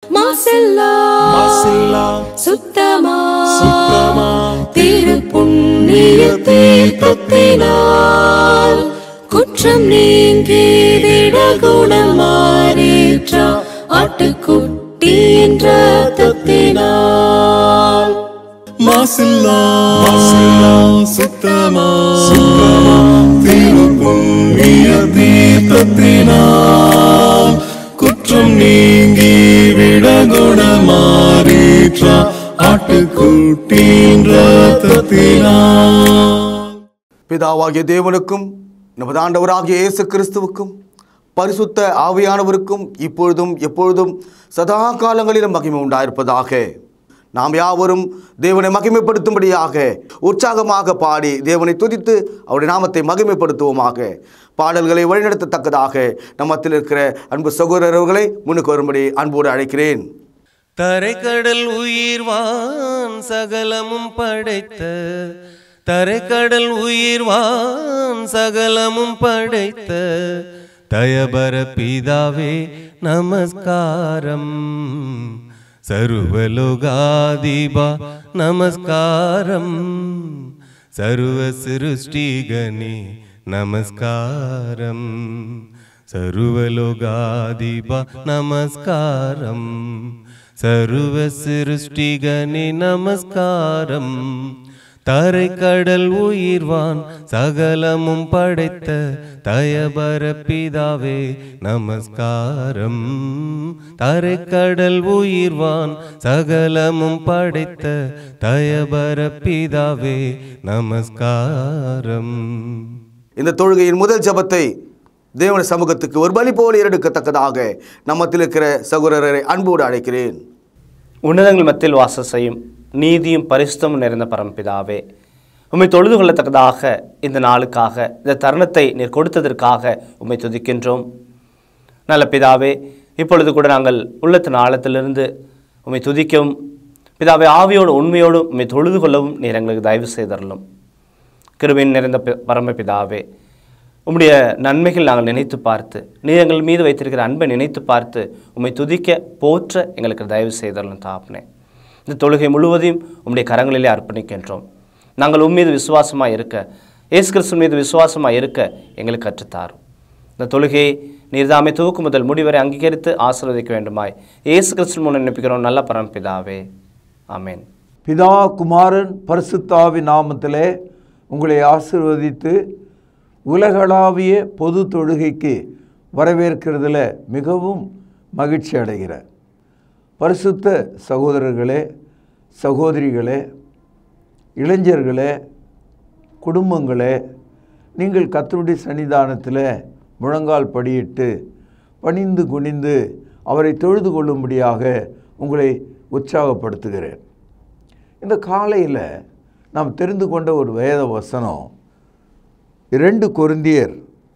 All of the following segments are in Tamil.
மாசெல்லா மாசில்லா சுத்தமா சுத்தமா திரு புண்ணிய தீர்த்தத்தினால் குற்றம் நீங்கி விடகுணம் மாறேற்ற ஆட்டுக்குட்டி என்ற தத்தினால் மாசில்லா மாசில்லா சுத்தமா சுத்தமா திருப்புண்ணிய தீர்த்தத்தினால் குற்றம் நீங்கி விடகுண மாறீற்ற ஆட்டுக்குட்டின் ரத்தத்தினால் பிதாவாகிய தேவனுக்கும் நமது ஆண்டவராகிய இயேசு கிறிஸ்துவுக்கும் பரிசுத்த ஆவியானவருக்கும் இப்பொழுதும் எப்பொழுதும் சதா காலங்களிலும் மகிமை உண்டாயிருப்பதாக நாம் யாவரும் தேவனை மகிமைப்படுத்தும்படியாக உற்சாகமாக பாடி தேவனை துதித்து அவருடைய நாமத்தை மகிமைப்படுத்துவோமாக பாடல்களை வழிநடத்தத்தக்கதாக நம்மத்தில் இருக்கிற அன்பு சகோதரர்களை முன்னுக்கு வரும்படி அன்போடு அழைக்கிறேன் தரைக்கடல் உயிர்வான் சகலமும் படைத்த தரைக்கடல் உயிர்வான் சகலமும் படைத்த தயபர பிதாவே நமஸ்காரம் சர்வலோகாதிபா நமஸ்காரம் சர்வ சிருஷ்டிகனே நமஸ்காரம் சர்வலோகாதிபா நமஸ்காரம் சர்வ சிருஷ்டிகனே நமஸ்காரம் தரைக்கடல் உயிர்வான் சகலமும் படைத்த தயபர பிதாவே நமஸ்காரம் தரைக்கடல் உயிர்வான் சகலமும் படைத்த தயபர பிதாவே நமஸ்காரம் இந்த தொழுகையின் முதல் ஜெபத்தை தேவன சமூகத்துக்கு ஒரு பலி போல ஏறெடுக்கத்தக்கதாக நம்மத்தில் இருக்கிற சகோதரரை அன்போடு அழைக்கிறேன் உன்னதங்கள் மத்தியில் வாசம் செய்யும் நீதியும் பரிசுத்தமும் நிறைந்த பரம்பிதாவே உம்மை தொழுது கொள்ளத்தக்கதாக இந்த நாளுக்காக இந்த தருணத்தை நீர் கொடுத்ததற்காக உம்மை துதிக்கின்றோம் நல்ல பிதாவே இப்பொழுது கூட நாங்கள் உள்ளத்தின் ஆழத்திலிருந்து உம்மை துதிக்கவும் பிதாவே ஆவியோடு உண்மையோடும் உம்மை தொழுது கொள்ளவும் நீர் எங்களுக்கு தயவு செய்தரலும் கிருபையின் நிறைந்த பி- பரமபிதாவே உம்முடைய நன்மைகள் நாங்கள் நினைத்து பார்த்து நீர் எங்கள் மீது வைத்திருக்கிற அன்பை நினைத்து பார்த்து உம்மை துதிக்க போற்ற எங்களுக்கு தயவு செய்தரலும் தாப்னே இந்த தொழுகை முழுவதையும் உம்முடைய கரங்களிலே அர்ப்பணிக்கின்றோம் நாங்கள் உம் மீது விசுவாசமாக இருக்க இயேசு கிறிஸ்து மீது விசுவாசமாக இருக்க எங்களுக்கு கற்றுத்தாரும் இந்த தொழுகையை நீர்தாமை துவக்கு முதல் முடிவரை அங்கீகரித்து ஆசீர்வதிக்க வேண்டுமாய் இயேசு கிறிஸ்து மூலம் நினைப்பிக்கிறோம் நல்ல பரமபிதாவே ஆமென் பிதா குமாரன் பரிசுத்தாவி நாமத்திலே உங்களை ஆசீர்வதித்து உலகளாவிய பொது தொழுகைக்கு வரவேற்கிறதுல மிகவும் மகிழ்ச்சி அடைகிறேன் பரிசுத்த சகோதரர்களே சகோதரிகளே இளைஞர்களே குடும்பங்களே நீங்கள் கத்தருடைய சன்னிதானத்தில் முழங்கால் படியிட்டு பணிந்து குனிந்து அவரை தொழுது கொள்ளும்படியாக உங்களை உற்சாகப்படுத்துகிறேன் இந்த காலையில் நாம் தெரிந்து கொண்ட ஒரு வேத வசனம் இரண்டு கொரிந்தியர்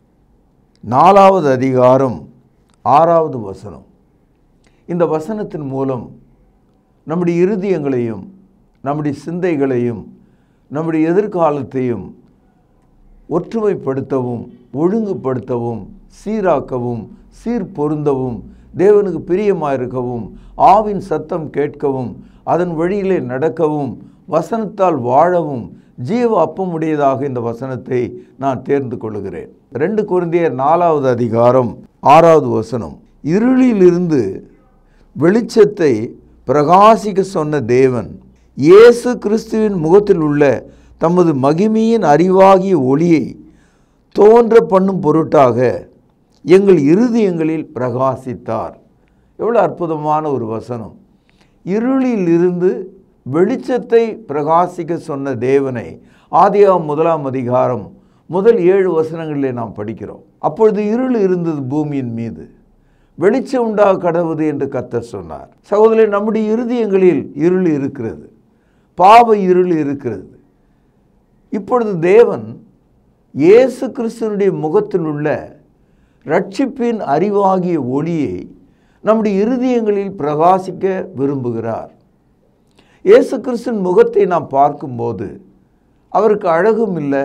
நாலாவது அதிகாரம் ஆறாவது வசனம் இந்த வசனத்தின் மூலம் நம்முடைய இருதயங்களையும் நம்முடைய சிந்தைகளையும் நம்முடைய எதிர்காலத்தையும் ஒற்றுமைப்படுத்தவும் ஒழுங்குபடுத்தவும் சீராக்கவும் சீர்பொருந்தவும் தேவனுக்கு பிரியமாக இருக்கவும் ஆவின் சத்தம் கேட்கவும் அதன் வழியிலே நடக்கவும் வசனத்தால் வாழவும் ஜீவ அப்பமுடையதாக இந்த வசனத்தை நான் தேர்ந்து கொள்கிறேன் ரெண்டு குருந்தியர் நாலாவது அதிகாரம் ஆறாவது வசனம் இருளிலிருந்து வெளிச்சத்தை பிரகாசிக்க சொன்ன தேவன் இயேசு கிறிஸ்துவின் முகத்தில் உள்ள தமது மகிமையின் அறிவாகிய ஒளியை தோன்ற பண்ணும் பொருட்டாக எங்கள் இருதயங்களில் பிரகாசித்தார் எவ்வளோ அற்புதமான ஒரு வசனம் இருளில் இருந்து வெளிச்சத்தை பிரகாசிக்க சொன்ன தேவனை ஆதியாம் முதலாம் அதிகாரம் முதல் ஏழு வசனங்களிலே நாம் படிக்கிறோம் அப்பொழுது இருள் இருந்தது பூமியின் மீது வெளிச்சம் உண்டாக கடவுது என்று கர்த்தர் சொன்னார் சகோதரர் நம்முடைய இருதயங்களில் இருள் இருக்கிறது பாவ இருள் இருக்கிறது இப்பொழுது தேவன் இயேசு கிறிஸ்துவனுடைய முகத்தில் உள்ள ரட்சிப்பின் அறிவாகிய ஒளியை நம்முடைய இருதயங்களில் பிரகாசிக்க விரும்புகிறார் இயேசு கிறிஸ்துவின் முகத்தை நாம் பார்க்கும்போது அவருக்கு அழகும் இல்லை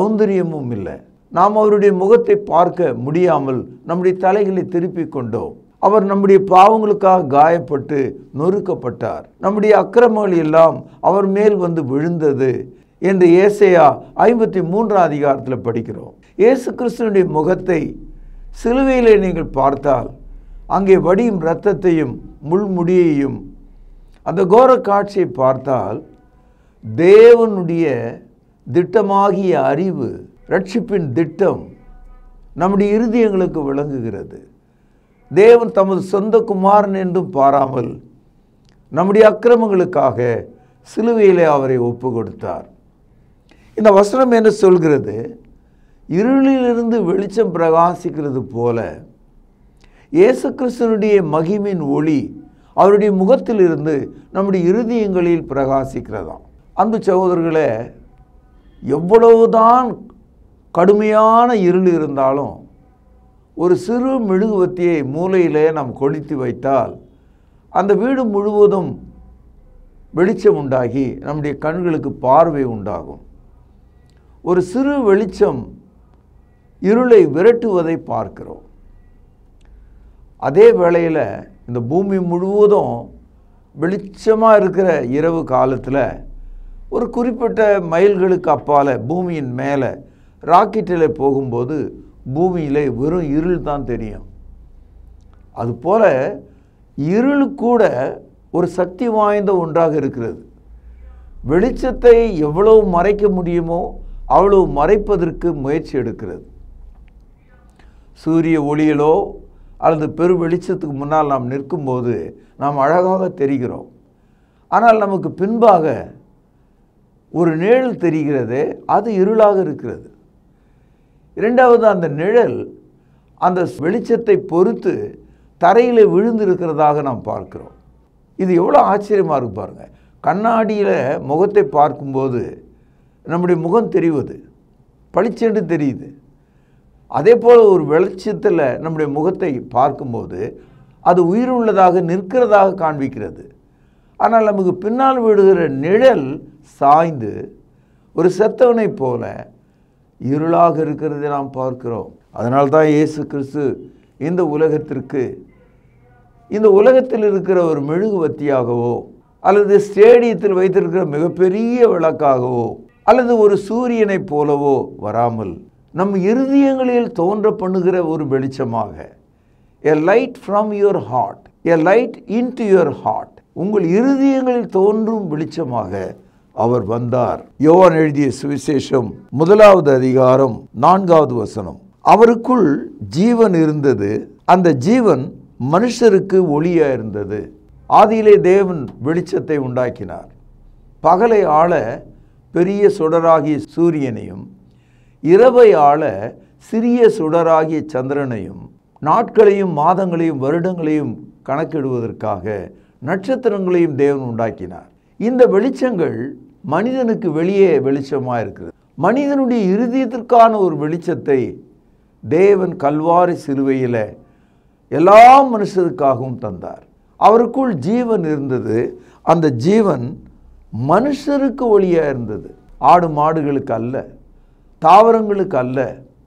சௌந்தரியமும் இல்லை நாம் அவருடைய முகத்தை பார்க்க முடியாமல் நம்முடைய தலைகளை திருப்பிக் கொண்டோம் அவர் நம்முடைய பாவங்களுக்காக காயப்பட்டு நொறுக்கப்பட்டார் நம்முடைய அக்கிரமங்கள் எல்லாம் அவர் மேல் வந்து விழுந்தது என்று ஏசையா ஐம்பத்தி மூன்றாம் அதிகாரத்தில் படிக்கிறோம் இயேசு கிறிஸ்துவனுடைய முகத்தை சிலுவையிலே நீங்கள் பார்த்தால் அங்கே வடியும் இரத்தத்தையும் முள்முடியையும் அந்த கோர காட்சியை பார்த்தால் தேவனுடைய திட்டமாகிய அறிவு ரட்சிப்பின் திட்டம் நம்முடைய இருதயங்களுக்கு விளங்குகிறது தேவன் தமது சொந்த குமாரன் என்றும் பாராமல் நம்முடைய அக்கிரமங்களுக்காக சிலுவையிலே அவரை ஒப்பு கொடுத்தார் இந்த வசனம் என்ன சொல்கிறது இருளிலிருந்து வெளிச்சம் பிரகாசிக்கிறது போல இயேசு கிறிஸ்துவனுடைய மகிமின் ஒளி அவருடைய முகத்திலிருந்து நம்முடைய இருதயங்களில் பிரகாசிக்கிறதாம் அன்பு சகோதரர்களே எவ்வளவுதான் கடுமையான இருள் இருந்தாலும் ஒரு சிறு மெழுகுவத்தியை மூலையிலே நாம் கொளுத்தி வைத்தால் அந்த வீடு முழுவதும் வெளிச்சம் உண்டாகி நம்முடைய கண்களுக்கு பார்வை உண்டாகும் ஒரு சிறு வெளிச்சம் இருளை விரட்டுவதை பார்க்கிறோம் அதே வேளையில் இந்த பூமி முழுவதும் வெளிச்சமாக இருக்கிற இரவு காலத்தில் ஒரு குறிப்பிட்ட மைல்களுக்கு அப்பால் பூமியின் மேலே ராக்கெட்டில் போகும்போது பூமியில் வெறும் இருள் தான் தெரியும் அதுபோல் இருள் கூட ஒரு சக்தி வாய்ந்த ஒன்றாக இருக்கிறது வெளிச்சத்தை எவ்வளவு மறைக்க முடியுமோ அவ்வளவு மறைப்பதற்கு முயற்சி எடுக்கிறது சூரிய ஒளியிலோ அல்லது பெரு வெளிச்சத்துக்கு முன்னால் நாம் நிற்கும்போது நாம் அழகாக தெரிகிறோம் ஆனால் நமக்கு பின்பாக ஒரு நிழல் தெரிகிறது அது இருளாக இருக்கிறது இரண்டாவது அந்த நிழல் அந்த வெளிச்சத்தை பொறுத்து தரையில் விழுந்திருக்கிறதாக நாம் பார்க்கிறோம் இது எவ்வளோ ஆச்சரியமாக இருக்கு பாருங்கள் கண்ணாடியில் முகத்தை பார்க்கும்போது நம்முடைய முகம் தெரிவது பளிச்சென்று தெரியுது அதே போல் ஒரு வெளிச்சத்தில் நம்முடைய முகத்தை பார்க்கும்போது அது உயிருள்ளதாக நிற்கிறதாக காண்பிக்கிறது ஆனால் நமக்கு பின்னால் விடுகிற நிழல் சாய்ந்து ஒரு செத்தவனைப் போல இருளாக இருக்கிறதை நாம் பார்க்கிறோம் அதனால தான் இயேசு கிறிஸ்து இந்த உலகத்திற்கு இந்த உலகத்தில் இருக்கிற ஒரு மெழுகுவத்தியாகவோ அல்லது ஸ்டேடியத்தில் வைத்திருக்கிற மிகப்பெரிய விளக்காகவோ அல்லது ஒரு சூரியனைப் போலவோ வராமல் நம் இருதயங்களில் தோன்ற பண்ணுகிற ஒரு வெளிச்சமாக a light from your heart a light in to your heart உங்கள் இருதயங்களில் தோன்றும் வெளிச்சமாக அவர் வந்தார் யோவான் எழுதிய சுவிசேஷம் முதலாவது அதிகாரம் நான்காவது வசனம் அவருக்குள் ஜீவன் இருந்தது அந்த ஜீவன் மனுஷருக்கு ஒளியா இருந்தது ஆதியிலே தேவன் வெளிச்சத்தை உண்டாக்கினார் பகலை ஆள பெரிய சுடராகிய சூரியனையும் இரவை ஆள சிறிய சுடராகிய சந்திரனையும் நாட்களையும் மாதங்களையும் வருடங்களையும் கணக்கிடுவதற்காக நட்சத்திரங்களையும் தேவன் உண்டாக்கினார் இந்த வெளிச்சங்கள் மனிதனுக்கு வெளியே வெளிச்சமாக இருக்கிறது மனிதனுடைய இருதயத்திற்கான ஒரு வெளிச்சத்தை தேவன் கல்வாரி சிலுவையில் எல்லா மனுஷருக்காகவும் தந்தார் அவருக்குள் ஜீவன் இருந்தது அந்த ஜீவன் மனுஷருக்கு ஒளியாக இருந்தது ஆடு மாடுகளுக்கு அல்ல தாவரங்களுக்கு அல்ல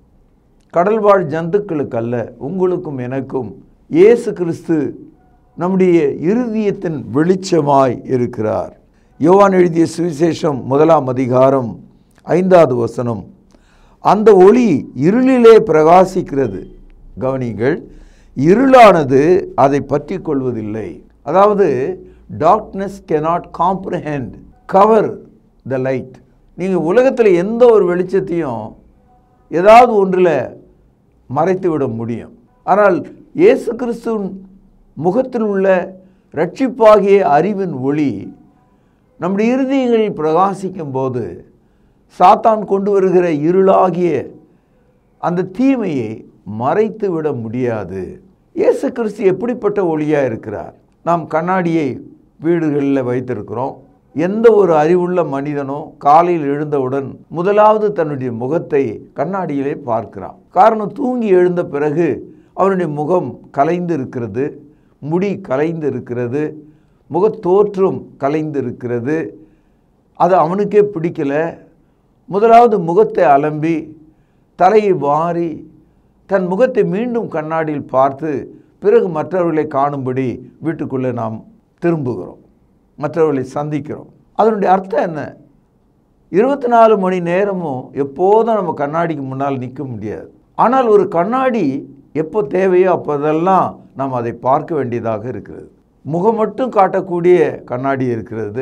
கடல்வாழ் ஜந்துக்களுக்கு அல்ல உங்களுக்கும் எனக்கும் இயேசு கிறிஸ்து நம்முடைய இருதயத்தின் வெளிச்சமாய் இருக்கிறார் யோவான் எழுதிய சுவிசேஷம் முதலாம் அதிகாரம் ஐந்தாவது வசனம் அந்த ஒளி இருளிலே பிரகாசிக்கிறது கவனிங்கள் இருளானது அதை பற்றி கொள்வதில்லை அதாவது darkness cannot comprehend cover the light நீங்கள் உலகத்தில் எந்த ஒரு வெளிச்சத்தையும் ஏதாவது ஒன்றில் மறைத்து விட முடியும் ஆனால் இயேசு கிறிஸ்துவின் முகத்தில் உள்ள ரட்சிப்பாகிய அறிவின் ஒளி நம்முடைய இருதயங்களில் பிரகாசிக்கும் போது சாத்தான் கொண்டு வருகிற இருளாகிய அந்த தீமையை மறைத்து விட முடியாது இயேசு கிறிஸ்து எப்படிப்பட்ட ஒளியாக இருக்கிறார் நாம் கண்ணாடியை வீடுகளில் வைத்திருக்கிறோம் எந்த ஒரு அறிவுள்ள மனிதனோ காலையில் எழுந்தவுடன் முதலாவது தன்னுடைய முகத்தை கண்ணாடியிலே பார்க்கிறான் காரணம் தூங்கி எழுந்த பிறகு அவனுடைய முகம் கலைந்து இருக்கிறது முடி கலைந்து இருக்கிறது முகத்தோற்றம் கலைந்து இருக்கிறது அது அவனுக்கே பிடிக்கல முதலாவது முகத்தை அலம்பி தலையை வாரி தன் முகத்தை மீண்டும் கண்ணாடியில் பார்த்து பிறகு மற்றவர்களை காணும்படி வீட்டுக்குள்ளே நாம் திரும்புகிறோம் மற்றவர்களை சந்திக்கிறோம் அதனுடைய அர்த்தம் என்ன இருபத்தி நாலு மணி நேரமும் எப்போதும் நம்ம கண்ணாடிக்கு முன்னால் நிற்க முடியாது ஆனால் ஒரு கண்ணாடி எப்போ தேவையோ அப்போதெல்லாம் நாம் அதை பார்க்க வேண்டியதாக இருக்கிறது முகம் மட்டும் காட்டக்கூடிய கண்ணாடி இருக்கிறது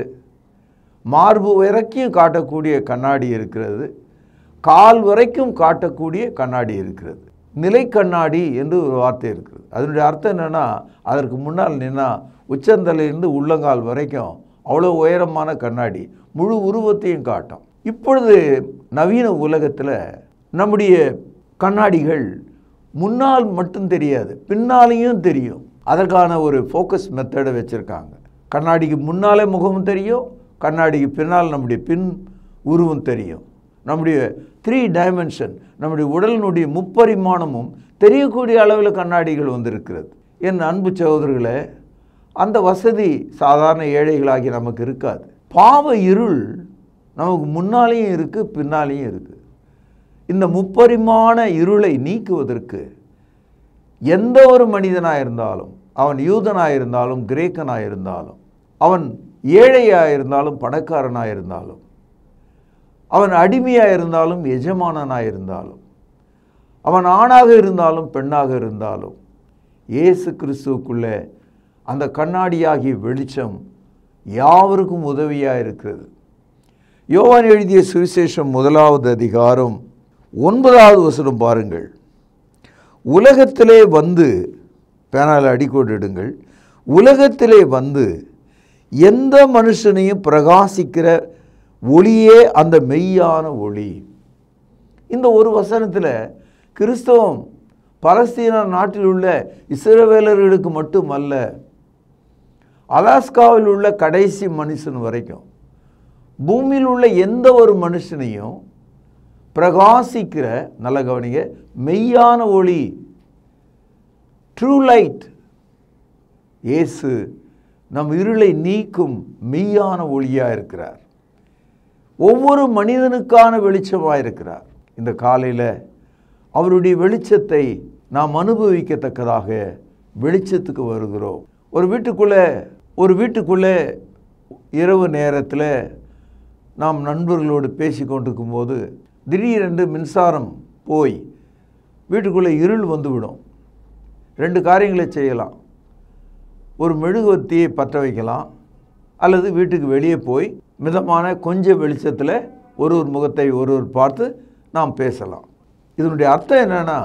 மார்பு வரைக்கும் காட்டக்கூடிய கண்ணாடி இருக்கிறது கால் வரைக்கும் காட்டக்கூடிய கண்ணாடி இருக்கிறது நிலை கண்ணாடி என்று ஒரு வார்த்தை இருக்கிறது அதனுடைய அர்த்தம் என்னென்னா அதற்கு முன்னால் நின்னா உச்சந்தலையிலிருந்து உள்ளங்கால் வரைக்கும் அவ்வளோ உயரமான கண்ணாடி முழு உருவத்தையும் காட்டும் இப்பொழுது நவீன உலகத்தில் நம்முடைய கண்ணாடிகள் முன்னால் மட்டும் தெரியாது பின்னாலேயும் தெரியும் அதற்கான ஒரு ஃபோக்கஸ் மெத்தடை வச்சுருக்காங்க கண்ணாடிக்கு முன்னாலே முகமும் தெரியும் கண்ணாடிக்கு பின்னால் நம்முடைய பின் உருவம் தெரியும் நம்முடைய த்ரீ டைமென்ஷன் நம்முடைய உடலினுடைய முப்பரிமாணமும் தெரியக்கூடிய அளவில் கண்ணாடிகள் வந்திருக்கிறது என் அன்பு சகோதரர்களே அந்த வசதி சாதாரண ஏழைகளாகி நமக்கு இருக்காது பாவ இருள் நமக்கு முன்னாலேயும் இருக்குது பின்னாலேயும் இருக்குது இந்த முப்பரிமாண இருளை நீக்குவதற்கு எந்த ஒரு மனிதனாக இருந்தாலும் அவன் யூதனாக இருந்தாலும் கிரேக்கனாக இருந்தாலும் அவன் ஏழையாக இருந்தாலும் பணக்காரனாக இருந்தாலும் அவன் அடிமையாக இருந்தாலும் எஜமானனாக இருந்தாலும் அவன் ஆணாக இருந்தாலும் பெண்ணாக இருந்தாலும் இயேசு கிறிஸ்துவுக்குள்ளே அந்த கண்ணாடியாகிய வெளிச்சம் யாவருக்கும் உதவியாக இருக்கிறது யோவான் எழுதிய சுவிசேஷம் முதலாவது அதிகாரம் ஒன்பதாவது வசனம் பாருங்கள் உலகத்திலே வந்து பேனால் அடிக்கோடிடுங்கள் உலகத்திலே வந்து எந்த மனுஷனையும் பிரகாசிக்கிற ஒளியே அந்த மெய்யான ஒளி இந்த ஒரு வசனத்தில் கிறிஸ்தவம் பலஸ்தீன நாட்டில் உள்ள இஸ்ரவேலர்களுக்கு மட்டுமல்ல அலாஸ்காவில் உள்ள கடைசி மனுஷன் வரைக்கும் பூமியில் உள்ள எந்த ஒரு மனுஷனையும் பிரகாசிக்கிற நல்ல கவனிங்க மெய்யான ஒளி ட்ரூ லைட் இயேசு நம் இருளை நீக்கும் மெய்யான ஒளியாக இருக்கிறார் ஒவ்வொரு மனிதனுக்கான வெளிச்சமாக இருக்கிறார் இந்த காலையில் அவருடைய வெளிச்சத்தை நாம் அனுபவிக்கத்தக்கதாக வெளிச்சத்துக்கு வருகிறோம் ஒரு வீட்டுக்குள்ளே ஒரு வீட்டுக்குள்ளே இரவு நேரத்தில் நாம் நண்பர்களோடு பேசி கொண்டிருக்கும்போது திடீரென்று மின்சாரம் போய் வீட்டுக்குள்ளே இருள் வந்துவிடும் ரெண்டு காரியங்களை செய்யலாம் ஒரு மெழுகுவர்த்தியை பற்ற வைக்கலாம் அல்லது வீட்டுக்கு வெளியே போய் மிதமான கொஞ்சம் வெளிச்சத்தில் ஒரு ஒரு முகத்தை ஒருவர் பார்த்து நாம் பேசலாம் இதனுடைய அர்த்தம் என்னன்னா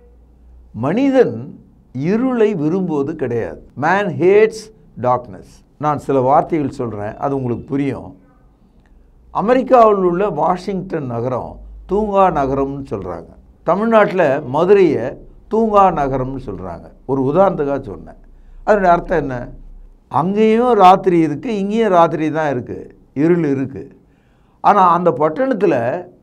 மனிதன் இருளை விரும்புவது கிடையாது மேன் ஹேட்ஸ் டார்க்னஸ் நான் சில வார்த்தைகள் சொல்கிறேன் அது உங்களுக்கு புரியும் அமெரிக்காவில் உள்ள வாஷிங்டன் நகரம் தூங்கா நகரம்னு சொல்கிறாங்க தமிழ்நாட்டில் மதுரையை தூங்கா நகரம்னு சொல்கிறாங்க ஒரு உதாரணத்துக்காக சொன்னேன் அதனுடைய அர்த்தம் என்ன அங்கேயும் ராத்திரி இருக்குது இங்கேயும் ராத்திரி தான் இருக்குது இருள் இருக்குது ஆனால் அந்த பட்டணத்தில்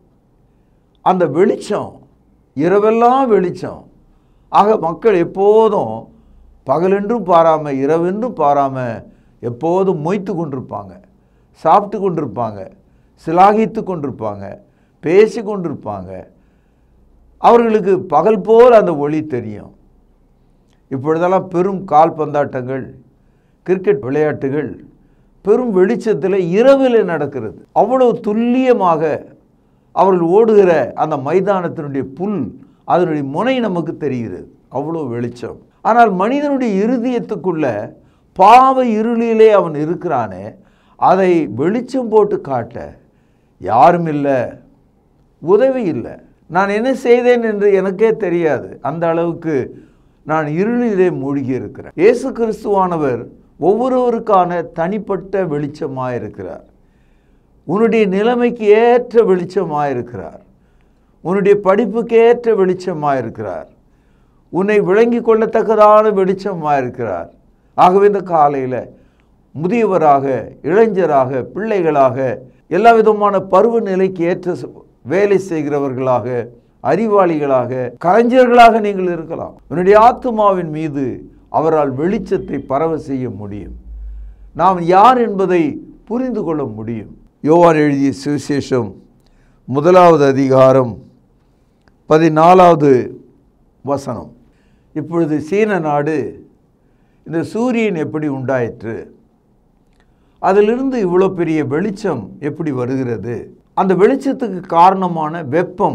அந்த வெளிச்சம் இரவெல்லாம் வெளிச்சம் ஆக மக்கள் எப்போதும் பகலென்றும் பாராமல் இரவென்றும் பாராமல் எப்போதும் மொய்த்து கொண்டிருப்பாங்க சாப்பிட்டு கொண்டிருப்பாங்க சிலாகித்து கொண்டிருப்பாங்க பேசி கொண்டிருப்பாங்க அவர்களுக்கு பகல் போல் அந்த ஒளி தெரியும் இப்பொழுதெல்லாம் பெரும் கால்பந்தாட்டங்கள் கிரிக்கெட் விளையாட்டுகள் பெரும் வெளிச்சத்தில் இரவில் நடக்கிறது அவ்வளவு துல்லியமாக அவர்கள் ஓடுகிற அந்த மைதானத்தினுடைய புல் அதனுடைய முனை நமக்கு தெரிகிறது அவ்வளோ வெளிச்சம் ஆனால் மனிதனுடைய இருதயத்துக்குள்ள பாவ இருளிலே அவன் இருக்கிறானே அதை வெளிச்சம் போட்டு காட்ட யாரும் இல்லை உதவி இல்லை நான் என்ன செய்தேன் என்று எனக்கே தெரியாது அந்த அளவுக்கு நான் இருளிலே மூழ்கி இருக்கிறேன் இயேசு கிறிஸ்துவானவர் ஒவ்வொருவருக்கான தனிப்பட்ட வெளிச்சமாக இருக்கிறார் உன்னுடைய நிலைமைக்கு ஏற்ற வெளிச்சமாக இருக்கிறார் உன்னுடைய படிப்புக்கு ஏற்ற வெளிச்சமாக இருக்கிறார் உன்னை விளங்கி கொள்ளத்தக்கதான வெளிச்சமாக இருக்கிறார் ஆகவே இந்த காலையில் முதியவராக இளைஞராக பிள்ளைகளாக எல்லா விதமான பருவநிலைக்கு ஏற்ற ச- வேலை செய்கிறவர்களாக அறிவாளிகளாக கலைஞர்களாக நீங்கள் இருக்கலாம் உன்னுடைய ஆத்துமாவின் மீது அவரால் வெளிச்சத்தை பரவ செய்ய முடியும் நாம் யார் என்பதை புரிந்து கொள்ள முடியும் யோவான் எழுதிய சுவிசேஷம் முதலாவது அதிகாரம் பதினாலாவது வசனம் இப்பொழுது சீன நாடு இந்த சூரியன் எப்படி உண்டாயிற்று அதிலிருந்து இவ்வளோ பெரிய வெளிச்சம் எப்படி வருகிறது அந்த வெளிச்சத்துக்கு காரணமான வெப்பம்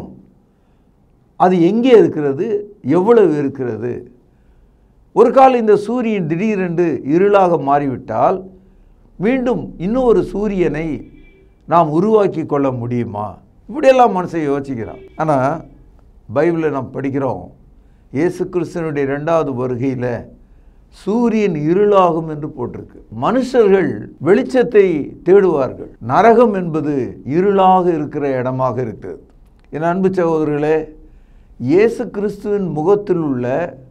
அது எங்கே இருக்கிறது எவ்வளவு இருக்கிறது ஒரு காலம் இந்த சூரியன் திடீரென்று இருளாக மாறிவிட்டால் மீண்டும் இன்னொரு சூரியனை நாம் உருவாக்கி கொள்ள முடியுமா இப்படியெல்லாம் மனசை யோசிக்கிறான் ஆனால் பைபிளில் நாம் படிக்கிறோம் இயேசு கிறிஸ்தனுடைய ரெண்டாவது வருகையில் சூரியன் இருளாகும் என்று போட்டிருக்கு மனுஷர்கள் வெளிச்சத்தை தேடுவார்கள் நரகம் என்பது இருளாக இருக்கிற இடமாக இருக்கிறது என் அன்பு சகோதரர்களே இயேசு கிறிஸ்துவின் முகத்தில் உள்ள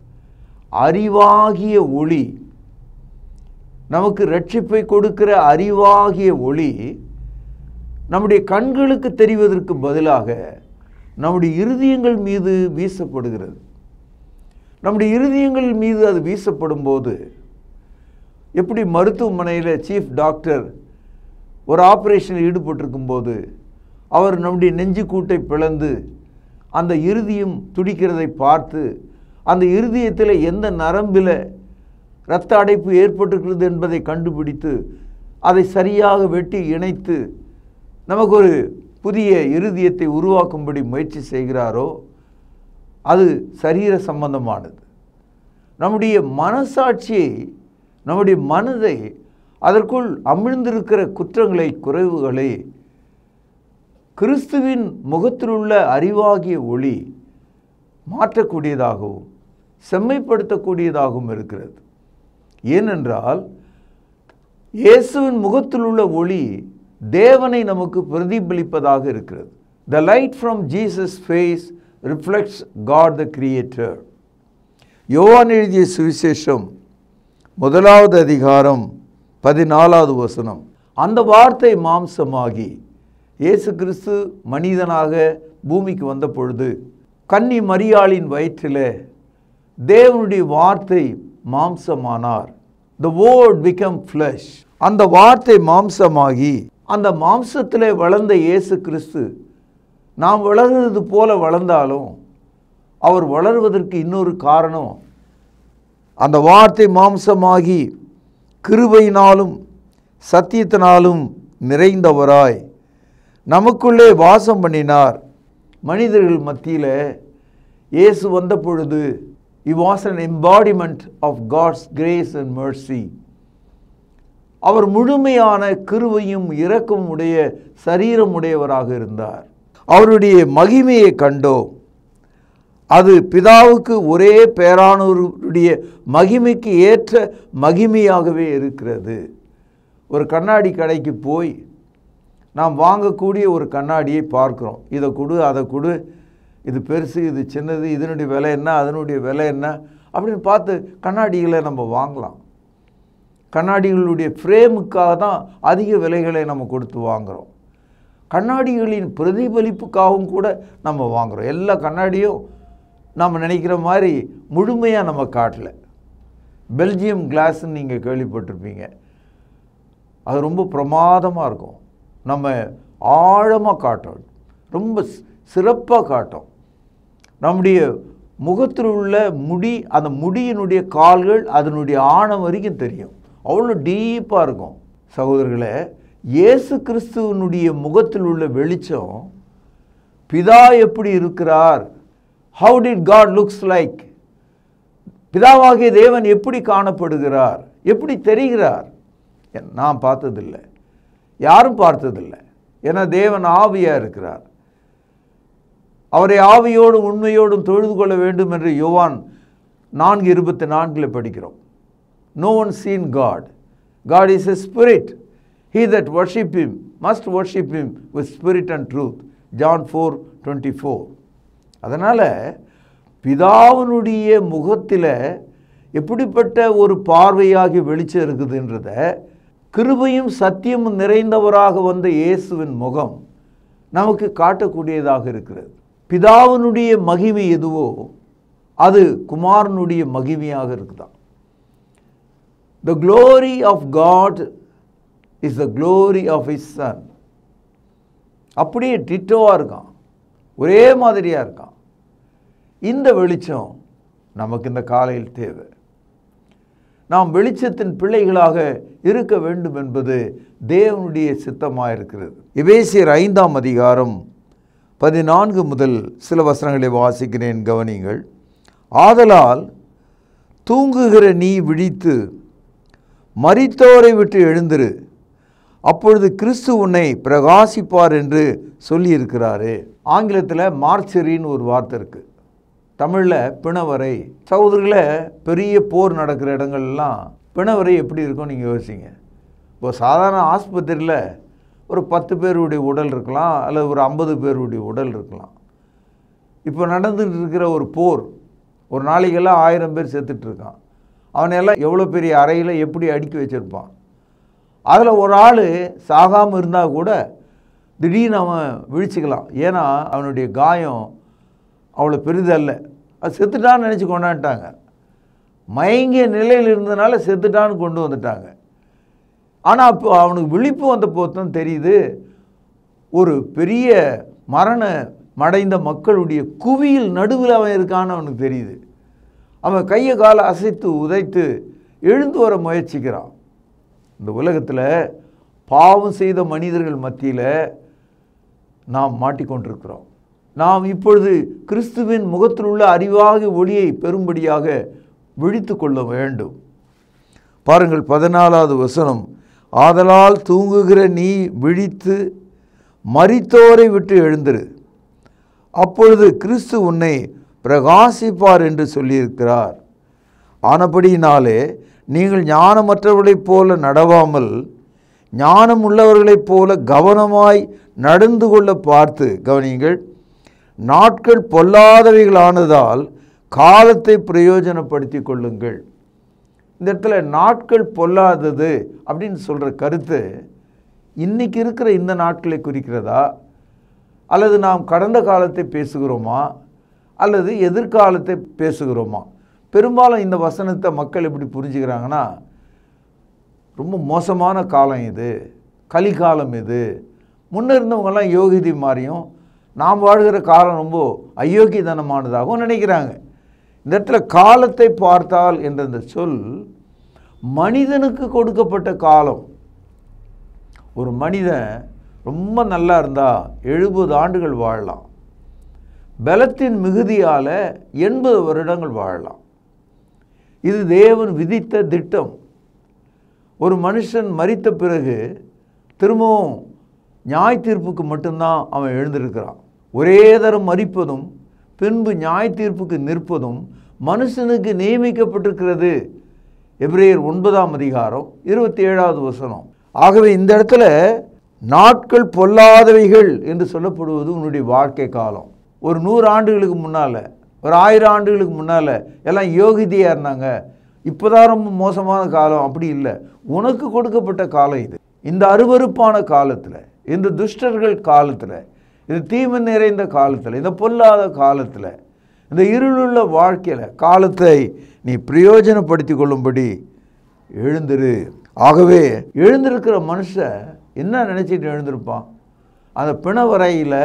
அறிவாகிய ஒளி நமக்கு ரட்சிப்பை கொடுக்கிற அறிவாகிய ஒளி நம்முடைய கண்களுக்கு தெரிவதற்கு பதிலாக நம்முடைய இருதயங்கள் மீது வீசப்படுகிறது நம்முடைய இருதயங்கள் மீது அது வீசப்படும் போது எப்படி மருத்துவமனையில் சீஃப் டாக்டர் ஒரு ஆப்ரேஷனில் ஈடுபட்டிருக்கும் போது அவர் நம்முடைய நெஞ்சுக்கூட்டை பிளந்து அந்த இருதயம் துடிக்கிறதை பார்த்து அந்த இருதயத்தில் எந்த நரம்பில் இரத்த அடைப்பு ஏற்பட்டிருக்கிறது என்பதை கண்டுபிடித்து அதை சரியாக வெட்டி இணைத்து நமக்கு ஒரு புதிய இருதயத்தை உருவாக்கும்படி முயற்சி செய்கிறாரோ அது சரீர சம்பந்தமானது நம்முடைய மனசாட்சியை நம்முடைய மனதை அதற்குள் அமிழ்ந்திருக்கிற குற்றங்களை குறைவுகளை கிறிஸ்துவின் முகத்திலுள்ள அறிவாகிய ஒளி மாற்றக்கூடியதாகவும் செம்மைப்படுத்தக்கூடியதாகவும் இருக்கிறது ஏனென்றால் இயேசுவின் முகத்தில் உள்ள ஒளி தேவனை நமக்கு பிரதிபலிப்பதாக இருக்கிறது the light from Jesus face reflects God the creator Yovan எழுதிய சுவிசேஷம் முதலாவது அதிகாரம் பதினாலாவது வசனம் அந்த வார்த்தை மாம்சமாகி இயேசு கிறிஸ்து மனிதனாக பூமிக்கு வந்த பொழுது கன்னி மரியாளின் வயிற்றில் தேவனுடைய வார்த்தை மாம்சமானார் த வேர்ட் பிகம் ஃப்ளஷ் அந்த வார்த்தை மாம்சமாகி அந்த மாம்சத்திலே வளர்ந்த இயேசு கிறிஸ்து நாம் வளர்கிறது போல வளர்ந்தாலும் அவர் வளர்வதற்கு இன்னொரு காரணம் அந்த வார்த்தை மாம்சமாகி கிருபையினாலும் சத்தியத்தினாலும் நிறைந்தவராய் நமக்குள்ளே வாசம் பண்ணினார் மனிதர்கள் மத்தியில் இயேசு வந்த பொழுது he was an embodiment of God's grace and mercy அவர் முழுமையான கிருவையும் இரக்கம் உடைய சரீரம் உடையவராக இருந்தார் அவருடைய மகிமையை கண்டோம் அது பிதாவுக்கு ஒரே பேரானவருடைய மகிமைக்கு ஏற்ற மகிமையாகவே இருக்கிறது ஒரு கண்ணாடி கடைக்கு போய் நாம் வாங்கக்கூடிய ஒரு கண்ணாடியை பார்க்குறோம் இதை கொடு அதை கொடு இது பெருசு இது சின்னது இதனுடைய விலை என்ன அதனுடைய விலை என்ன அப்படின்னு பார்த்து கண்ணாடிகளை நம்ம வாங்கலாம் கண்ணாடிகளுடைய ஃப்ரேமுக்காக தான் அதிக விலைகளை நம்ம கொடுத்து வாங்குகிறோம் கண்ணாடிகளின் பிரதிபலிப்புக்காகவும் கூட நம்ம வாங்குகிறோம் எல்லா கண்ணாடியும் நம்ம நினைக்கிற மாதிரி முழுமையாக நம்ம காட்டல பெல்ஜியம் கிளாஸ்ன்னு நீங்கள் கேள்விப்பட்டிருப்பீங்க அது ரொம்ப பிரமாதமாக இருக்கும் நம்ம ஆழமாக காட்டும் ரொம்ப சிறப்பாக காட்டும் நம்முடைய முகத்தில் உள்ள முடி அந்த முடியினுடைய கால்கள் அதனுடைய ஆழம் வரைக்கும் தெரியும் அவ்வளோ டீப்பாக இருக்கும் சகோதரர்களே இயேசு கிறிஸ்துவனுடைய முகத்தில் உள்ள வெளிச்சம் பிதா எப்படி இருக்கிறார் how did God looks like பிதாவாகிய தேவன் எப்படி காணப்படுகிறார் எப்படி தெரிகிறார் நான் பார்த்ததில்லை யாரும் பார்த்ததில்லை ஏன்னா தேவன் ஆவியாக இருக்கிறார் அவரை ஆவியோடும் உண்மையோடும் தொழுது கொள்ள வேண்டும் என்று யோவான் நான்கு இருபத்தி நான்கில் படிக்கிறோம் no one seen God God is a spirit he that worship him must worship him with spirit and truth John four twenty four அதனால் பிதாவினுடைய முகத்தில் எப்படிப்பட்ட ஒரு பார்வையாகி வெளிச்சம் இருக்குதுன்றத கிருபையும் சத்தியமும் நிறைந்தவராக வந்த இயேசுவின் முகம் நமக்கு காட்டக்கூடியதாக இருக்கிறது பிதாவினுடைய மகிமை எதுவோ அது குமாரனுடைய மகிமையாக இருக்குதான் the glory of God is the glory of his son அப்படியே டிட்டோவாக இருக்கான் ஒரே மாதிரியாக இருக்கான் இந்த வெளிச்சம் நமக்கு இந்த காலையில் தேவை நாம் வெளிச்சத்தின் பிள்ளைகளாக இருக்க வேண்டும் என்பது தேவனுடைய சித்தமாக இருக்கிறது எபேசியர் ஐந்தாம் அதிகாரம் பதினான்கு முதல் சில வசனங்களை வாசிக்கிறேன் கவனிங்கள் ஆதலால் தூங்குகிற நீ விழித்து மரித்தோரை விட்டு எழுந்திரு அப்பொழுது கிறிஸ்து உன்னை பிரகாசிப்பார் என்று சொல்லியிருக்கிறாரு ஆங்கிலத்தில் மார்ச்சரின்னு ஒரு வார்த்தை இருக்குது தமிழில் பிணவரை சகோதரில் பெரிய போர் நடக்கிற இடங்கள்லாம் பிணவரை எப்படி இருக்கும் நீங்கள் யோசிங்க இப்போ சாதாரண ஆஸ்பத்திரியில் ஒரு பத்து பேருடைய உடல் இருக்கலாம் அல்லது ஒரு ஐம்பது பேருடைய உடல் இருக்கலாம் இப்போ நடந்துட்டு இருக்கிற ஒரு போர் ஒரு நாளைக்கெல்லாம் ஆயிரம் பேர் செத்துட்டு இருக்கான் அவனையெல்லாம் எவ்வளோ பெரிய அறையில் எப்படி அடுக்கி வச்சுருப்பான் அதில் ஒரு ஆள் சாகாமல் இருந்தால் கூட திடீர்னு அவன் விழிச்சுக்கலாம் ஏன்னா அவனுடைய காயம் அவ்வளோ பெரிதல்ல அது செத்துட்டான்னு நினச்சி கொண்டாண்டாங்க மயங்கிய நிலையில் இருந்தனால செத்துட்டான்னு கொண்டு வந்துட்டாங்க ஆனால் அப்போ அவனுக்கு விழிப்பு வந்த போது தான் தெரியுது ஒரு பெரிய மரண மடைந்த மக்களுடைய குவியில் நடுவில் அவன் இருக்கான்னு அவனுக்கு தெரியுது அவன் கையை காலை அசைத்து உதைத்து எழுந்து வர முயற்சிக்கிறான் இந்த உலகத்தில் பாவம் செய்த மனிதர்கள் மத்தியில் நாம் மாட்டிக்கொண்டிருக்கிறோம் நாம் இப்பொழுது கிறிஸ்துவின் முகத்தில் உள்ள அறிவாகிய ஒளியை பெறும்படியாக விழித்து கொள்ள வேண்டும் பாருங்கள் பதினாலாவது வசனம் ஆதலால் தூங்குகிற நீ விழித்து மரித்தோரை விட்டு எழுந்திரு அப்பொழுது கிறிஸ்து உன்னை பிரகாசிப்பார் என்று சொல்லியிருக்கிறார் ஆனபடியினாலே நீங்கள் ஞானமற்றவர்களைப் போல நடவாமல் ஞானம் உள்ளவர்களைப் போல கவனமாய் நடந்து கொள்ள பார்த்து கவனியுங்கள் நாட்கள் பொல்லாதவைகளானதால் காலத்தை பிரயோஜனப்படுத்தி கொள்ளுங்கள் இந்த இடத்துல நாட்கள் பொல்லாதது அப்படின்னு சொல்கிற கருத்து இன்னைக்கு இருக்கிற இந்த நாட்களை குறிக்கிறதா அல்லது நாம் கடந்த காலத்தை பேசுகிறோமா அல்லது எதிர்காலத்தை பேசுகிறோமா பெரும்பாலும் இந்த வசனத்தை மக்கள் எப்படி புரிஞ்சுக்கிறாங்கன்னா ரொம்ப மோசமான காலம் இது கலிகாலம் இது முன்ன இருந்தவங்கெல்லாம் யோகிதி மாதிரியும் நாம் வாழ்கிற காலம் ரொம்ப அயோக்கியதனமானதாகவும் நினைக்கிறாங்க இந்த இடத்துல காலத்தை பார்த்தால் என்ற இந்த சொல் மனிதனுக்கு கொடுக்கப்பட்ட காலம் ஒரு மனிதன் ரொம்ப நல்லா இருந்தால் எழுபது ஆண்டுகள் வாழலாம் பலத்தின் மிகுதியால் எண்பது வருடங்கள் வாழலாம் இது தேவன் விதித்த திட்டம் ஒரு மனுஷன் மரித்த பிறகு திரும்பவும் நியாய தீர்ப்புக்கு மட்டும்தான் அவன் எழுந்திருக்கிறான் ஒரே தரம் மறிப்பதும் பின்பு நியாய தீர்ப்புக்கு நிற்பதும் மனுஷனுக்கு நியமிக்கப்பட்டிருக்கிறது எபிரேயர் ஒன்பதாம் அதிகாரம் இருபத்தி ஏழாவது வசனம் ஆகவே இந்த இடத்துல நாட்கள் பொல்லாதவைகள் என்று சொல்லப்படுவது உன்னுடைய வாழ்க்கை காலம் ஒரு நூறு ஆண்டுகளுக்கு முன்னால் ஒரு ஆயிரம் ஆண்டுகளுக்கு முன்னால் எல்லாம் யோகிதியாக இருந்தாங்க இப்போதான் ரொம்ப மோசமான காலம் அப்படி இல்லை உனக்கு கொடுக்கப்பட்ட காலம் இது இந்த அருவருப்பான காலத்தில் இந்த துஷ்டர்கள் காலத்தில் இந்த தீமை நிறைந்த காலத்தில் இந்த பொல்லாத காலத்தில் இந்த இருளுள்ள வாழ்க்கையில் காலத்தை நீ பிரயோஜனப்படுத்தி கொள்ளும்படி எழுந்திரு ஆகவே எழுந்திருக்கிற மனுஷன் என்ன நினச்சிட்டு எழுந்திருப்பான் அந்த பிணவரையில்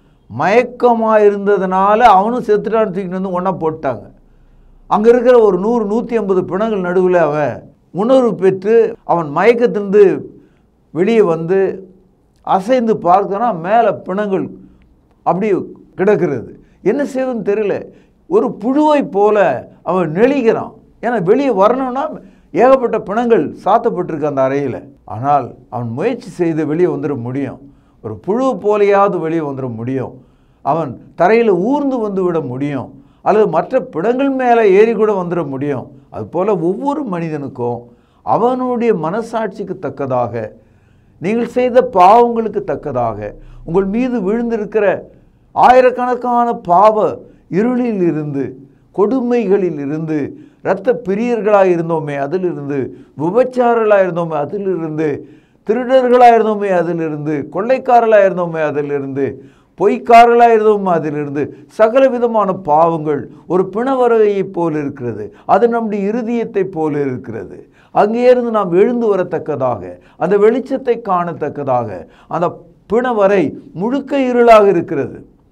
மயக்கமாக இருந்ததுனால அவனும் செத்துட்டான்னு தூக்கிட்டு வந்து ஒன்றா போட்டாங்க அங்கே இருக்கிற ஒரு நூறு நூற்றி ஐம்பது பிணங்கள் நடுவில் அவன் உணர்வு பெற்று அவன் மயக்கத்திலிருந்து வெளியே வந்து அசைந்து பார்க்கனா மேலே பிணங்கள் அப்படி கிடக்கிறது என்ன செய்வதுன்னு தெரியல ஒரு புழுவை போல அவன் நெளிகிறான் ஏன்னா வெளியே வரணும்னா ஏகப்பட்ட பிணங்கள் சாத்தப்பட்டிருக்கு அந்த அறையில் ஆனால் அவன் முயற்சி செய்து வெளியே வந்துட முடியும் ஒரு புழு போலையாவது வெளியே வந்துட முடியும் அவன் தரையில் ஊர்ந்து வந்து விட முடியும் அல்லது மற்ற பிடங்கள் மேலே ஏறி கூட வந்துட முடியும் அதுபோல் ஒவ்வொரு மனிதனுக்கும் அவனுடைய மனசாட்சிக்கு தக்கதாக நீங்கள் செய்த பாவங்களுக்கு தக்கதாக உங்கள் மீது விழுந்திருக்கிற ஆயிரக்கணக்கான பாவ இருளில் இருந்து கொடுமைகளில் இருந்து இரத்த பிரியர்களாக இருந்தோமே அதிலிருந்து விபச்சாரர்களாக இருந்தோமே அதிலிருந்து திருடர்களாக இருந்தோமே அதிலிருந்து கொள்ளைக்காரர்களாக இருந்தோமே அதிலிருந்து பொய்க்காரர்களாக இருந்தோமே அதிலிருந்து சகல விதமான பாவங்கள் ஒரு பிணவரையைப் போல் இருக்கிறது அது நம்முடைய இருதயத்தை போல இருக்கிறது அங்கே இருந்து நாம் எழுந்து வரத்தக்கதாக அந்த வெளிச்சத்தை காணத்தக்கதாக அந்த பிணவரை முழுக்க இருளாக இருக்கிறது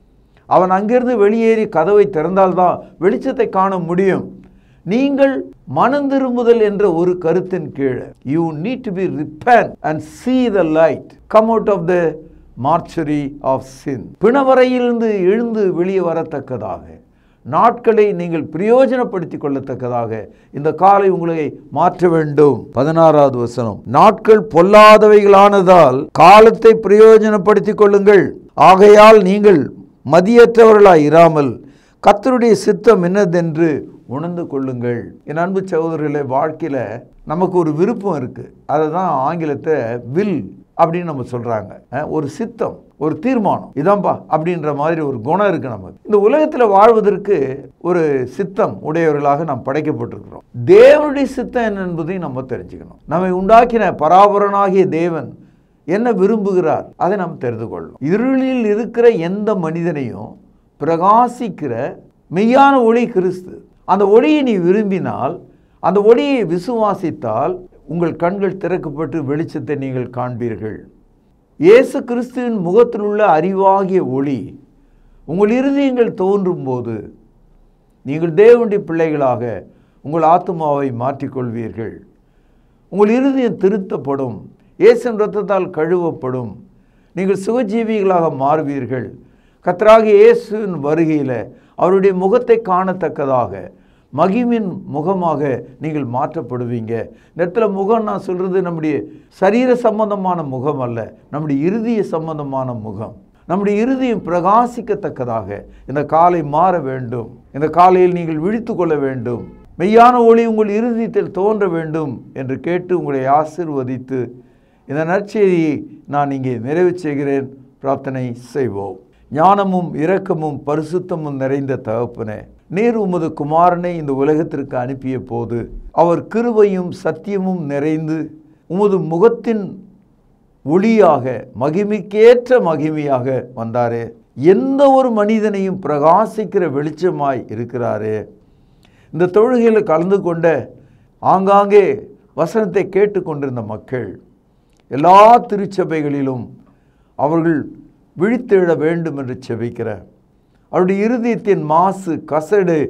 அவன் அங்கிருந்து வெளியேறி கதவை திறந்தால்தான் வெளிச்சத்தை காண முடியும் நீங்கள் மனம் திரும்புதல் என்ற ஒரு கருத்தின் கீழே you need to be reborn and see the light come out of the mortuary of sin பிணவரையிலிருந்து எழுந்து வெளியே வரத்தக்கதாக நாட்களை நீங்கள் பிரயோஜனப்படுத்திக் கொள்ளத்தக்கதாக இந்த காலை உங்களை மாற்ற வேண்டும் பதினாறாவது வசனம் நாட்கள் பொல்லாதவைகளானதால் காலத்தை பிரயோஜனப்படுத்திக் கொள்ளுங்கள் ஆகையால் நீங்கள் மதியற்றவர்களாய் இராமல் கர்த்தருடைய சித்தம் என்னதென்று உணர்ந்து கொள்ளுங்கள் என் அன்பு சகோதரர்களே வாழ்க்கையில் நமக்கு ஒரு விருப்பம் இருக்குது அதை தான் ஆங்கிலத்தை வில் அப்படின்னு நம்ம சொல்கிறாங்க ஒரு சித்தம் ஒரு தீர்மானம் இதான்பா அப்படின்ற மாதிரி ஒரு குணம் இருக்குது நமக்கு இந்த உலகத்தில் வாழ்வதற்கு ஒரு சித்தம் உடையவர்களாக நாம் படைக்கப்பட்டிருக்கிறோம் தேவனுடைய சித்தம் என்ன என்பதையும் நம்ம தெரிஞ்சுக்கணும் நம்மை உண்டாக்கின பராபரனாகிய தேவன் என்ன விரும்புகிறார் அதை நாம் தெரிந்து கொள்ளணும் இருளில் இருக்கிற எந்த மனிதனையும் பிரகாசிக்கிற மெய்யான ஒளி கிறிஸ்து அந்த ஒளியை நீ விரும்பினால் அந்த ஒளியை விசுவாசித்தால் உங்கள் கண்கள் திறக்கப்பட்டு வெளிச்சத்தை நீங்கள் காண்பீர்கள் இயேசு கிறிஸ்துவின் முகத்தில் உள்ள அறிவாகிய ஒளி உங்கள் இருதயங்கள் தோன்றும் போது நீங்கள் தேவனுடைய பிள்ளைகளாக உங்கள் ஆத்மாவை மாற்றிக்கொள்வீர்கள் உங்கள் இருதயம் திருத்தப்படும் இயேசுவின் இரத்தத்தால் கழுவப்படும் நீங்கள் சுகஜீவிகளாக மாறுவீர்கள் கர்த்தராகிய இயேசுவின் வருகையில் அவருடைய முகத்தை காணத்தக்கதாக மகிமின் முகமாக நீங்கள் மாற்றப்படுவீங்க இந்த இடத்துல முகம் நான் சொல்கிறது நம்முடைய சரீர சம்பந்தமான முகம் அல்ல நம்முடைய இருதய சம்பந்தமான முகம் நம்முடைய இருதயம் பிரகாசிக்கத்தக்கதாக இந்த காலை மாற வேண்டும் இந்த காலையில் நீங்கள் விழித்து கொள்ள வேண்டும் மெய்யான ஒளி உங்கள் இருதயத்தில் தோன்ற வேண்டும் என்று கேட்டு உங்களை ஆசிர்வதித்து இந்த நற்செய்தியை நான் இங்கே நிறைவு செய்கிறேன் பிரார்த்தனை செய்வோம் ஞானமும் இரக்கமும் பரிசுத்தமும் நிறைந்த தகப்பனே நீர் உமது குமாரனை இந்த உலகத்திற்கு அனுப்பிய போது அவர் கிருபையும் சத்தியமும் நிறைந்து உமது முகத்தின் ஒளியாக மகிமைக்கேற்ற மகிமையாக வந்தாரே எந்த ஒரு மனிதனையும் பிரகாசிக்கிற வெளிச்சமாய் இருக்கிறாரே இந்த தொழுகையில் கலந்து கொண்ட ஆங்காங்கே வசனத்தை கேட்டுக்கொண்டிருந்த மக்கள் எல்லா திருச்சபைகளிலும் அவர்கள் விழித்தெழ வேண்டும் என்று செபிக்கிற அவருடைய இருதயத்தின் மாசு கசடு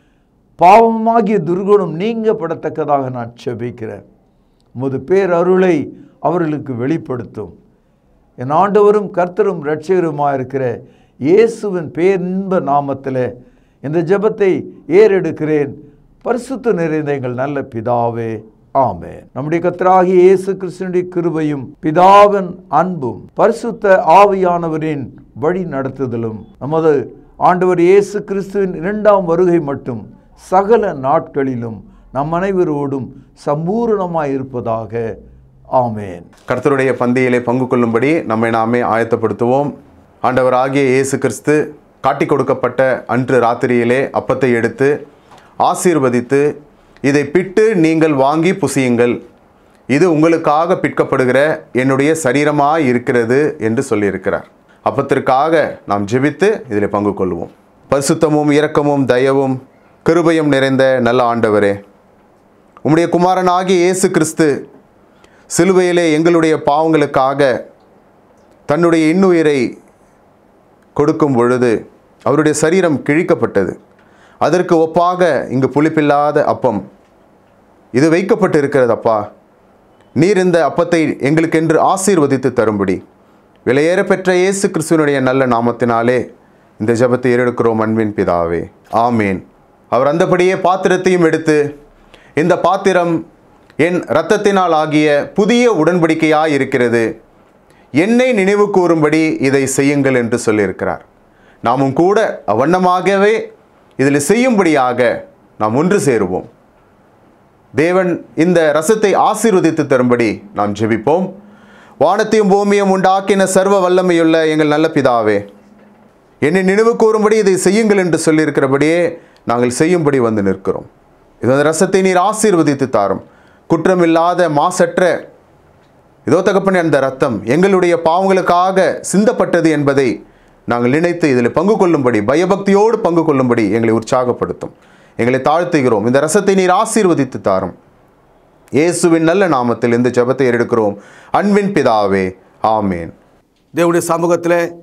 பாவமாகிய துர்குணம் நீங்கப்படத்தக்கதாக நான் செபிக்கிறேன் உமது பேரருளை அவர்களுக்கு வெளிப்படுத்தும் என் ஆண்டவரும் கர்த்தரும் இரட்சகருமாக இருக்கிற இயேசுவின் பேரின்ப நாமத்தில் இந்த ஜெபத்தை ஏறெடுக்கிறேன் பரிசுத்த நிறைந்த எங்கள் நல்ல பிதாவே ஆமே நம்முடைய கர்த்தராகிய இயேசு கிறிஸ்துனுடைய கிருபையும் பிதாவின் அன்பும் பரிசுத்த ஆவியானவரின் வழி நடத்துதலும் நமது ஆண்டவர் இயேசு கிறிஸ்துவின் இரண்டாம் வருகை மட்டும் சகல நாட்களிலும் நம் அனைவரோடும் சம்பூரணமாய் இருப்பதாக ஆமேன் கர்த்தருடைய பந்தியிலே பங்கு கொள்ளும்படி நம்மை நாமே ஆயத்தப்படுத்துவோம் ஆண்டவராகிய இயேசு கிறிஸ்து காட்டிக் கொடுக்கப்பட்ட அன்று ராத்திரியிலே அப்பத்தை எடுத்து ஆசீர்வதித்து இதை பிட்டு நீங்கள் வாங்கி புசியுங்கள் இது உங்களுக்காக பிற்கப்படுகிற என்னுடைய சரீரமாய் இருக்கிறது என்று சொல்லியிருக்கிறார் அப்பத்திற்காக நாம் ஜெபித்து இதில் பங்கு கொள்வோம் பரிசுத்தமும் இரக்கமும் தயவும் கிருபையும் நிறைந்த நல்ல ஆண்டவரே உம்முடைய குமாரனாகிய இயேசு கிறிஸ்து சிலுவையிலே எங்களுடைய பாவங்களுக்காக தன்னுடைய இன்னுயிரை கொடுக்கும் பொழுது அவருடைய சரீரம் கிழிக்கப்பட்டது அதற்கு ஒப்பாக இங்கு புளிப்பில்லாத அப்பம் இது வைக்கப்பட்டு இருக்கிறது அப்பா நீர் இந்த அப்பத்தை எங்களுக்கென்று ஆசீர்வதித்து தரும்படி விலையேற பெற்ற இயேசு கிறிஸ்துவனுடைய நல்ல நாமத்தினாலே இந்த ஜெபத்தை ஏறெடுக்கிறோம் அன்பின் பிதாவே ஆமேன் அவர் அந்தபடியே பாத்திரத்தையும் எடுத்து இந்த பாத்திரம் என் இரத்தத்தினால் ஆகிய புதிய உடன்படிக்கையாய் இருக்கிறது என்னை நினைவு கூறும்படி இதை செய்யுங்கள் என்று சொல்லியிருக்கிறார் நாமும் கூட அவ்வண்ணமாகவே இதில் செய்யும்படியாக நாம் ஒன்று சேருவோம் தேவன் இந்த ரசத்தை ஆசீர்வதித்து தரும்படி நாம் ஜெபிப்போம் வானத்தையும் பூமியும் உண்டாக்கின சர்வ வல்லமையுள்ள எங்கள் நல்ல பிதாவே என்னை நினைவு கூறும்படி இதை செய்யுங்கள் என்று சொல்லியிருக்கிறபடியே நாங்கள் செய்யும்படி வந்து நிற்கிறோம் இந்த ரசத்தை நீர் ஆசீர்வதித்து தாரும் குற்றமில்லாத மாசற்ற இதோ தகப்பனே அந்த ரத்தம் எங்களுடைய பாவங்களுக்காக சிந்தப்பட்டது என்பதை நாங்கள் நினைத்து இதில் பங்கு கொள்ளும்படி பயபக்தியோடு பங்கு கொள்ளும்படி எங்களை உற்சாகப்படுத்தும் எங்களை தாழ்த்துகிறோம் இந்த ரசத்தை நீர் ஆசீர்வதித்து தாரும் இயேசுவின் நல்ல நாமத்தில் இந்த ஜெபத்தை எடுக்கிறோம் அன்பின் பிதாவே ஆமேன் தேவனுடைய சமூகத்தில்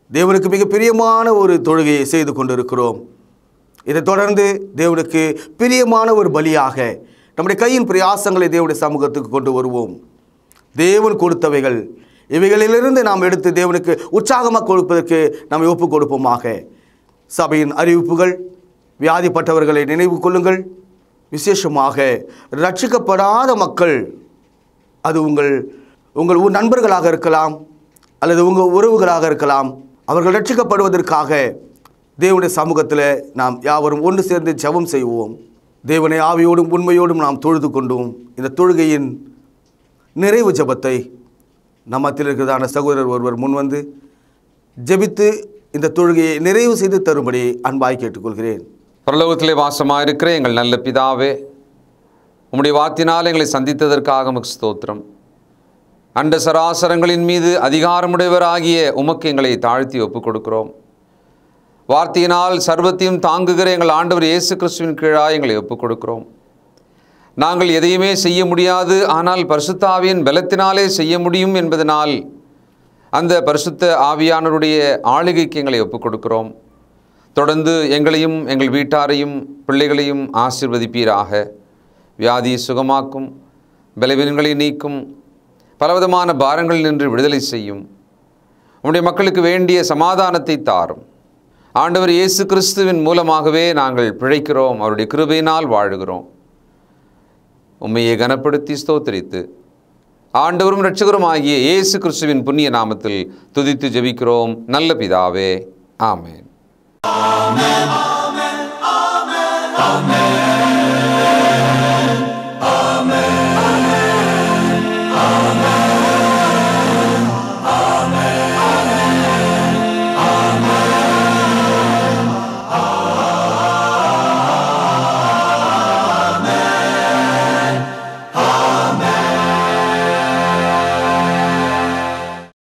தேவனுக்கு மிக பிரியமான ஒரு தொழுகையை செய்து கொண்டிருக்கிறோம் இதைத் தொடர்ந்து தேவனுக்கு பிரியமான ஒரு பலியாக நம்முடைய கையின் பிரயாசங்களை தேவனுடைய சமூகத்துக்கு கொண்டு வருவோம் தேவன் கொடுத்தவைகள் இவைகளிலிருந்து நாம் எடுத்து தேவனுக்கு உற்சாகமாக கொடுப்பதற்கு நாம் ஒப்புக் கொடுப்போமாக சபையின் அறிவிப்புகள் வியாதிப்பட்டவர்களை நினைவு கொள்ளுங்கள் விசேஷமாக ரட்சிக்கப்படாத மக்கள் அது உங்கள் உங்கள் ஊர் நண்பர்களாக இருக்கலாம் அல்லது உங்கள் உறவுகளாக இருக்கலாம் அவர்கள் ரட்சிக்கப்படுவதற்காக தேவனுடைய சமூகத்தில் நாம் யாவரும் ஒன்று சேர்ந்து ஜெபம் செய்வோம் தேவனை ஆவியோடும் உண்மையோடும் நாம் தொழுது கொண்டோம் இந்த தொழுகையின் நிறைவு ஜெபத்தை நம்மத்தில் இருக்கிறதான சகோதரர் ஒருவர் முன்வந்து ஜெபித்து இந்த தொழுகையை நிறைவு செய்து தரும்படி அன்பாய் கேட்டுக்கொள்கிறேன் பரலோகத்திலே வாசமாக இருக்கிற எங்கள் நல்ல பிதாவே உம்முடைய வார்த்தினால் எங்களை சந்தித்ததற்காக உமக்கு ஸ்தோத்திரம் அண்ட சராசரங்களின் மீது அதிகாரமுடையவராகிய உமக்கு எங்களை தாழ்த்தி ஒப்புக் கொடுக்கிறோம் வார்த்தையினால் சர்வத்தையும் தாங்குகிற எங்கள் ஆண்டவர் இயேசு கிறிஸ்துவின் கீழாக எங்களை ஒப்புக் கொடுக்கிறோம் நாங்கள் எதையுமே செய்ய முடியாது ஆனால் பரிசுத்தாவியின் பலத்தினாலே செய்ய முடியும் என்பதனால் அந்த பரிசுத்த ஆவியானவருடைய ஆளுகைக்கு எங்களை ஒப்புக் கொடுக்கிறோம் தொடர்ந்து எங்களையும் எங்கள் வீட்டாரையும் பிள்ளைகளையும் ஆசிர்வதிப்பீராக வியாதியை சுகமாக்கும் பலவீனங்களை நீக்கும் பலவிதமான பாரங்கள் நின்று விடுதலை செய்யும் உம்முடைய மக்களுக்கு வேண்டிய சமாதானத்தை தாரும் ஆண்டவர் இயேசு கிறிஸ்துவின் மூலமாகவே நாங்கள் பிழைக்கிறோம் அவருடைய கிருபையினால் வாழுகிறோம் உம்மையை கனப்படுத்தி ஸ்தோத்திரித்து ஆண்டவரும் இரட்சகரும் ஆகிய இயேசு கிறிஸ்துவின் புண்ணிய நாமத்தில் துதித்து ஜெபிக்கிறோம் நல்ல பிதாவே ஆமென்